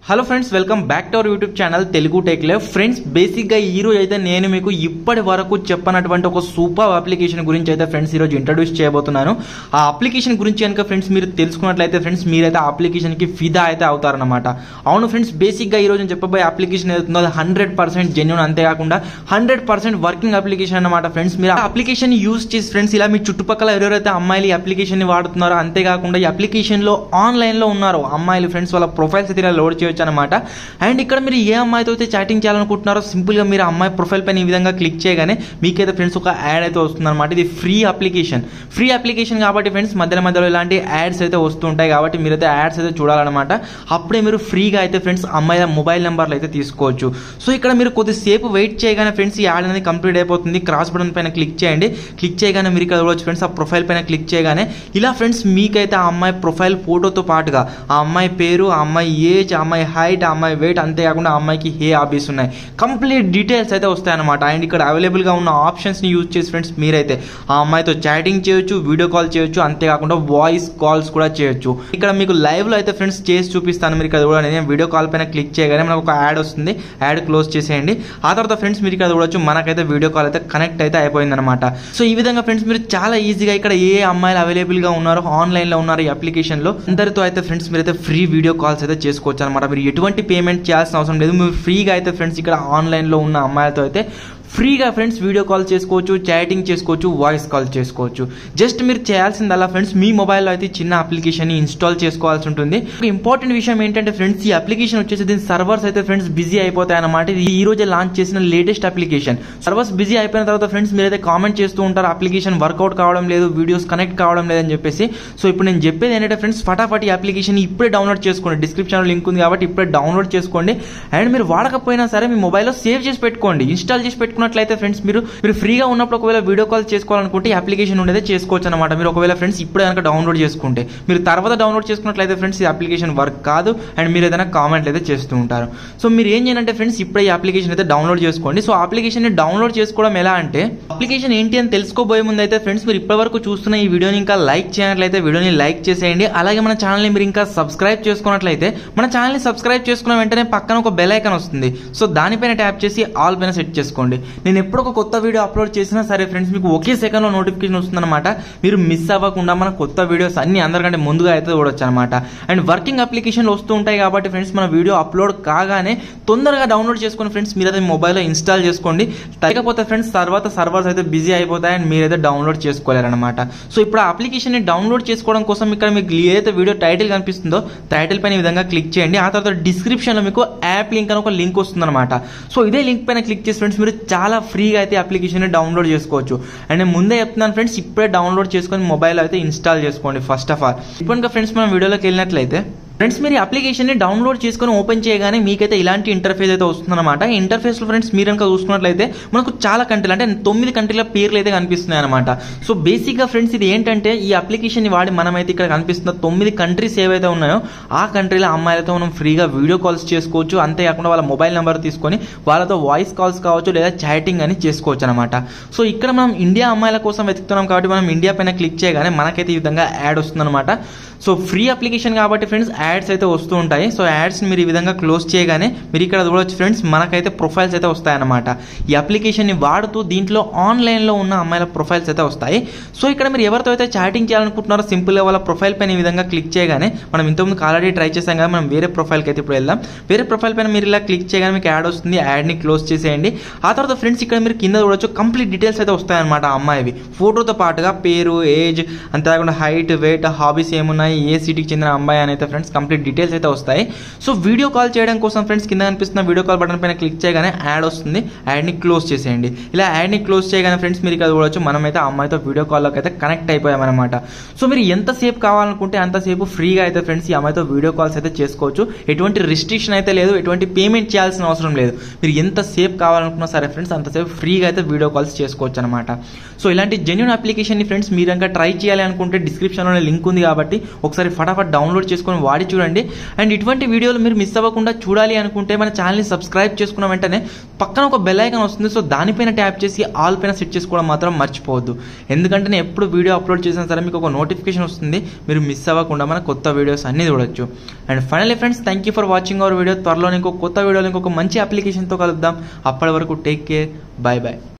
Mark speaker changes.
Speaker 1: hello friends welcome back to our YouTube channel Telugu tech live friends బేసిక్గా ఈ రోజు అయితే నేను మీకు ఇప్పటి వరకు చెప్పనటువంటి ఒక సూపర్ అప్లికేషన్ గురించి అయితే ఫ్రెండ్స్ ఈరోజు ఇంట్రడ్యూస్ చేయబోతున్నాను ఆ అప్లికేషన్ గురించి కనుక ఫ్రెండ్స్ మీరు తెలుసుకున్నట్లయితే ఫ్రెండ్స్ మీరైతే ఆ అప్లికేషన్కి ఫిదా అయితే అవుతారనమాట అవును ఫ్రెండ్స్ బేసిక్గా ఈ రోజు నేను చెప్పబోయే అప్లికేషన్ ఏదైతుందో అది హండ్రెడ్ పర్సెంట్ జెన్యున్ అంతేకాకుండా హండ్రెడ్ పర్సెంట్ వర్కింగ్ అప్లికేషన్ అనమాట ఫ్రెండ్స్ మీరు ఆ అప్లికేషన్ యూస్ చేసి ఫ్రెండ్స్ ఇలా మీ చుట్టుపక్కల ఎవరెవరైతే అమ్మాయిలు ఈ అప్లికేషన్ ని వాడుతున్నారో అంతేకాకుండా ఈ అప్లికేషన్ లో ఆన్లైన్ లో ఉన్నారో అమ్మాయిలు ఫ్రెండ్స్ వాళ్ళ ప్రొఫైల్స్ అయితే ఇలా లోడ్ చేయొచ్చు అనమాట అండ్ ఇక్కడ మీరు ఏ అమ్మాయితో అయితే చాటింగ్ చేయాలనుకుంటున్నారో సింపుల్ గా మీరు ఆ అమ్మాయి ప్రొఫైల్ పైన ఈ విధంగా క్లిక్ చేయగానే మీకైతే ఫ్రెండ్స్ ఒక యాడ్ అయితే వస్తుంది అనమాట ఇది ఫ్రీ అప్లికేషన్ ఫ్రీ అప్లికేషన్ కాబట్టి ఫ్రెండ్స్ మధ్యలో మధ్యలో ఇలాంటి యాడ్స్ అయితే వస్తుంటాయి కాబట్టి మీరైతే యాడ్స్ అయితే చూడాలన్నమాట అప్పుడే మీరు ఫ్రీగా అయితే ఫ్రెండ్స్ అమ్మాయిల మొబైల్ నెంబర్లు అయితే తీసుకోవచ్చు సో ఇక్కడ మీరు కొద్దిసేపు వెయిట్ చేయగానే ఫ్రెండ్స్ ఈ యాడ్ అనేది కంప్లీట్ అయిపోతుంది క్రాస్ బటన్ పైన క్లిక్ చేయండి క్లిక్ చేయగానే మీరు ఇక్కడ చూడవచ్చు ఫ్రెండ్స్ ఆ ప్రొఫైల్ పైన క్లిక్ చేయగానే ఇలా ఫ్రెండ్స్ మీకైతే ఆ అమ్మాయి ప్రొఫైల్ ఫోటోతో పాటుగా ఆ అమ్మాయి పేరు ఆ అమ్మాయి ఏజ్ ఆ అమ్మాయి హైట్ ఆ అమ్మాయి వెయిట్ అంతేకాకుండా ఆ అమ్మాయికి ఏ హాబీస్ ఉన్నాయి కంప్లీట్ డీటెయిల్స్ అయితే వస్తాయన్నమాట అండ్ ఇక్కడ అవైలబుల్గా ఉన్న ఆప్షన్స్ని యూజ్ చేసి ఫ్రెండ్స్ మీరైతే ఆ అమ్మాయితో చాటింగ్ చేయొచ్చు వీడియో కాల్ చేయొచ్చు అంతేకాకుండా వాయిస్ కాల్స్ కూడా చేయొచ్చు ఇక్కడ మీకు లైవ్లో అయితే ఫ్రెండ్స్ చేసి చూపిస్తాను మీరు ఇక్కడ చూడండి నేను వీడియో కాల్ పైన క్లిక్ చేయగానే మనకు ఒక యాడ్ వస్తుంది యాడ్ క్లోజ్ చేసేయండి ఆ తర్వాత ఫ్రెండ్స్ మీరు ఇక్కడ చూడొచ్చు మనకైతే వీడియో కాల్ అయితే కనెక్ట్ అయితే అయిపోయింది అనమాట సో ఈ విధంగా ఫ్రెండ్స్ మీరు చాలా ఈజీగా ఇక్కడ ఏ అమ్మాయిలు అవైలబుల్గా ఉన్నారో ఆన్లైన్లో ఉన్నారు ఈ అప్లికేషన్లో అందరితో అయితే ఫ్రెండ్స్ మీరైతే ఫ్రీ వీడియో కాల్స్ అయితే చేసుకోవచ్చు అనమాట మీరు ఎటువంటి పేమెంట్ చేయాల్సిన అవసరం లేదు మీరు ఫ్రీగా అయితే ఫ్రెండ్స్ ఇక్కడ ఆన్లైన్లో ఉన్న అమ్మాయిలతో అయితే ఫ్రీగా ఫ్రెండ్స్ వీడియో కాల్ చేసుకోవచ్చు చాటింగ్ చేసుకోవచ్చు వాయిస్ కాల్ చేసుకోవచ్చు జస్ట్ మీరు చేయాల్సిందల్లా ఫ్రెండ్స్ మీ మొబైల్లో అయితే చిన్న అప్లికేషన్ ఇన్స్టాల్ చేసుకోవాల్సి ఉంటుంది ఒక ఇంపార్టెంట్ విషయం ఏంటంటే ఫ్రెండ్స్ ఈ అప్లికేషన్ వచ్చేసి దీని సర్వర్స్ అయితే ఫ్రెండ్స్ బిజీ అయిపోతాయి అనమాట ఇది ఈ రోజే లాంచ్ చేసిన లేటెస్ట్ అప్లికేషన్ సర్వర్స్ బిజీ అయిపోయిన తర్వాత ఫ్రెండ్స్ మీరైతే కామెంట్ చేస్తూ ఉంటారు అప్లికేషన్ వర్కౌట్ కావడం లేదు వీడియోస్ కనెక్ట్ కావడం లేదని చెప్పేసి సో ఇప్పుడు నేను చెప్పేది ఏంటంటే ఫ్రెండ్స్ ఫటాఫట్ ఈ అప్లికేషన్ ఇప్పుడే డౌన్లోడ్ చేసుకోండి డిస్క్రిప్షన్లో లింక్ ఉంది కాబట్టి ఇప్పుడే డౌన్లోడ్ చేసుకోండి అండ్ మీరు వాడకపోయినా సరే మీ మొబైల్లో సేవ్ చేసి పెట్టుకోండి ఇన్స్టాల్ చేసి పెట్టుకున్న చేసుకున్నట్లయితే ఫ్రెండ్స్ మీరు మీరు ఫ్రీగా ఉన్నప్పుడు ఒకవేళ వీడియో కాల్ చేసుకోవాలనుకుంటే ఈ అప్లికేషన్ ఉండేదే చేసుకోవచ్చు అనమాట మీరు ఒకవేళ ఫ్రెండ్స్ ఇప్పుడే కనుక డౌన్లోడ్ చేసుకుంటే మీరు తర్వాత డౌన్లోడ్ చేసుకున్నట్లయితే ఫ్రెండ్స్ ఈ అప్లికేషన్ వర్క్ కాదు అండ్ మీరు ఏదైనా కామెంట్లు అయితే చేస్తూ ఉంటారు సో మీరు ఏం చేయాలంటే ఫ్రెండ్స్ ఇప్పుడే ఈ అప్లికేషన్ అయితే డౌన్లోడ్ చేసుకోండి సో అప్లికేషన్ ని డౌన్లోడ్ చేసుకోవడం ఎలా అంటే అప్లికేషన్ ఏంటి అని తెలుసుకోబోయే ముందు అయితే ఫ్రెండ్స్ మీరు ఇప్పటివరకు చూస్తున్న ఈ వీడియోని ఇంకా లైక్ చేయనట్లయితే వీడియోని లైక్ చేసేయండి అలాగే మన ఛానల్ని మీరు ఇంకా సబ్స్క్రైబ్ చేసుకున్నట్లయితే మన ఛానల్ని సబ్స్క్రైబ్ చేసుకున్న వెంటనే పక్కన ఒక బెల్ ఐకాన్ వస్తుంది సో దానిపైన ట్యాప్ చేసి ఆల్ పైన సెట్ చేసుకోండి నేను ఎప్పుడు ఒక కొత్త వీడియో అప్లోడ్ చేసినా సరే ఫ్రెండ్స్ మీకు ఒకే సెకండ్లో నోటిఫికేషన్ వస్తుందన్నమాట మీరు మిస్ అవ్వకుండా మన కొత్త వీడియోస్ అన్ని అందరికంటే ముందుగా అయితే చూడొచ్చు అనమాట అండ్ వర్కింగ్ అప్లికేషన్లు వస్తూ ఉంటాయి కాబట్టి ఫ్రెండ్స్ మన వీడియో అప్లోడ్ కాగానే తొందరగా డౌన్లోడ్ చేసుకుని ఫ్రెండ్స్ మీరు అయితే మొబైల్లో ఇన్స్టాల్ చేసుకోండి లేకపోతే ఫ్రెండ్స్ తర్వాత సర్వర్స్ అయితే బిజీ అయిపోతాయి అండ్ మీరైతే డౌన్లోడ్ చేసుకోలేరనమాట సో ఇప్పుడు ఆ అప్లికేషన్ని డౌన్లోడ్ చేసుకోవడం కోసం ఇక్కడ మీకు ఏదైతే వీడియో టైటిల్ కనిపిస్తుందో టైటిల్ పైన ఈ విధంగా క్లిక్ చేయండి ఆ తర్వాత డిస్క్రిప్షన్లో మీకు యాప్ లింక్ అని ఒక లింక్ వస్తుందన్నమాట సో ఇదే లింక్ పైన క్లిక్ చేసి ఫ్రెండ్స్ మీరు చాలా ఫ్రీగా అయితే అప్లికేషన్ డౌన్లోడ్ చేసుకోవచ్చు అండ్ నేను ముందే చెప్తున్నాను ఫ్రెండ్స్ ఇప్పుడే డౌన్లోడ్ చేసుకొని మొబైల్ అయితే ఇన్స్టాల్ చేసుకోండి ఫస్ట్ ఆఫ్ ఆల్ ఇప్పుడు ఫ్రెండ్స్ మనం వీడియోలోకి వెళ్ళినట్లయితే ఫ్రెండ్స్ మీరు అప్లికేషన్ ని డౌన్లోడ్ చేసుకొని ఓపెన్ చేయగానే మీకైతే ఇలాంటి ఇంటర్ఫేస్ అయితే వస్తుందన్నమాట ఇంటర్ఫేస్ లో ఫ్రెండ్స్ మీరు కనుక చూసుకున్నట్లయితే మనకు చాలా కంట్రీలు అంటే తొమ్మిది కంట్రీల పేర్లు అయితే కనిపిస్తున్నాయి అనమాట సో బేసిక్ గా ఫ్రెండ్స్ ఇది ఏంటంటే ఈ అప్లికేషన్ ని వాడి మనమైతే ఇక్కడ కనిపిస్తున్న తొమ్మిది కంట్రీస్ ఏవైతే ఉన్నాయో ఆ కంట్రీల అమ్మాయిలతో మనం ఫ్రీగా వీడియో కాల్స్ చేసుకోవచ్చు అంతేకాకుండా వాళ్ళ మొబైల్ నెంబర్ తీసుకొని వాళ్ళతో వాయిస్ కాల్స్ కావచ్చు లేదా చాటింగ్ అని చేసుకోవచ్చు అనమాట సో ఇక్కడ మనం ఇండియా అమ్మాయిల కోసం వెతుకుతున్నాం కాబట్టి మనం ఇండియా పైన క్లిక్ చేయగానే మనకైతే ఈ విధంగా యాడ్ వస్తుందన్నమాట సో ఫ్రీ అప్లికేషన్ కాబట్టి ఫ్రెండ్స్ యాడ్స్ అయితే వస్తూ ఉంటాయి సో యాడ్స్ మీరు ఈ విధంగా క్లోజ్ చేయగానే మీరు ఇక్కడ చూడవచ్చు ఫ్రెండ్స్ మనకైతే ప్రొఫైల్స్ అయితే వస్తాయన్నమాట ఈ అప్లికేషన్ని వాడుతూ దీంట్లో ఆన్లైన్లో ఉన్న అమ్మాయిల ప్రొఫైల్స్ అయితే వస్తాయి సో ఇక్కడ మీరు ఎవరితో అయితే చాటింగ్ చేయాలనుకుంటున్నారో సింపుల్గా వాళ్ళ ప్రొఫైల్ పైన ఈ విధంగా క్లిక్ చేయగానే మనం ఇంతకుముందు ఆల్రెడీ ట్రై చేసాం కదా మనం వేరే ప్రొఫైల్కి అయితే ఇప్పుడు వెళ్దాం వేరే ప్రొఫైల్ పైన మీరు ఇలా క్లిక్ చేయగానే మీకు యాడ్ వస్తుంది యాడ్ని క్లోజ్ చేసేయండి ఆ తర్వాత ఫ్రెండ్స్ ఇక్కడ మీరు కింద చూడొచ్చు కంప్లీట్ డీటెయిల్స్ అయితే వస్తాయన్నమాట ఆ అమ్మాయివి ఫోటోతో పాటుగా పేరు ఏజ్ అంతేకాకుండా హైట్ వెయిట్ హాబీస్ ఏమున్నాయి ఏ సిటీకి చెందిన అమ్మాయి అని అయితే ఫ్రెండ్స్ కంప్లీట్ డీటెయిల్స్ అయితే వస్తాయి సో వీడియో కాల్ చేయడం కోసం ఫ్రెండ్స్ కింద కనిపిస్తున్న వీడియో కాల్ బటన్ పైన క్లిక్ చేయగానే యాడ్ వస్తుంది యాడ్ని క్లోజ్ చేసేయండి ఇలా యాడ్ని క్లోజ్ చేయగానే ఫ్రెండ్స్ మీరు ఇక్కడ చూడవచ్చు మనమైతే ఆ అమ్మాయితో వీడియో కాల్లోకి అయితే కనెక్ట్ అయిపోయామన్నమాట సో మీరు ఎంతసేపు కావాలనుకుంటే అంతసేపు ఫ్రీగా అయితే ఫ్రెండ్స్ ఈ అమ్మాయితో వీడియో కాల్స్ అయితే చేసుకోవచ్చు ఎటువంటి రిస్ట్రిక్షన్ అయితే లేదు ఎటువంటి పేమెంట్ చేయాల్సిన అవసరం లేదు మీరు ఎంతసేపు కావాలనుకున్నా సరే ఫ్రెండ్స్ అంతసేపు ఫ్రీగా అయితే వీడియో కాల్స్ చేసుకోవచ్చు అనమాట సో ఇలాంటి జెన్యున్ అప్లికేషన్ని ఫ్రెండ్స్ మీరు ఇంకా ట్రై చేయాలి అనుకుంటే డిస్క్రిప్షన్లో లింక్ ఉంది కాబట్టి ఒకసారి ఫటాఫట్ డౌన్లోడ్ చేసుకొని వాడి వాడి చూడండి అండ్ ఇటువంటి వీడియోలు మీరు మిస్ అవ్వకుండా చూడాలి అనుకుంటే మన ఛానల్ని సబ్స్క్రైబ్ చేసుకున్న వెంటనే పక్కన ఒక బెల్ ఐకాన్ వస్తుంది సో దానిపైన ట్యాప్ చేసి ఆల్ పైన సెట్ చేసుకోవడం మాత్రం మర్చిపోవద్దు ఎందుకంటే నేను ఎప్పుడు వీడియో అప్లోడ్ చేసినా సరే మీకు ఒక నోటిఫికేషన్ వస్తుంది మీరు మిస్ అవ్వకుండా మన కొత్త వీడియోస్ అన్ని చూడొచ్చు and finally friends thank you for watching our video త్వరలో ఇంకో కొత్త వీడియోలో ఇంకొక మంచి అప్లికేషన్తో కలుద్దాం అప్పటి వరకు టేక్ కేర్ బాయ్ బాయ్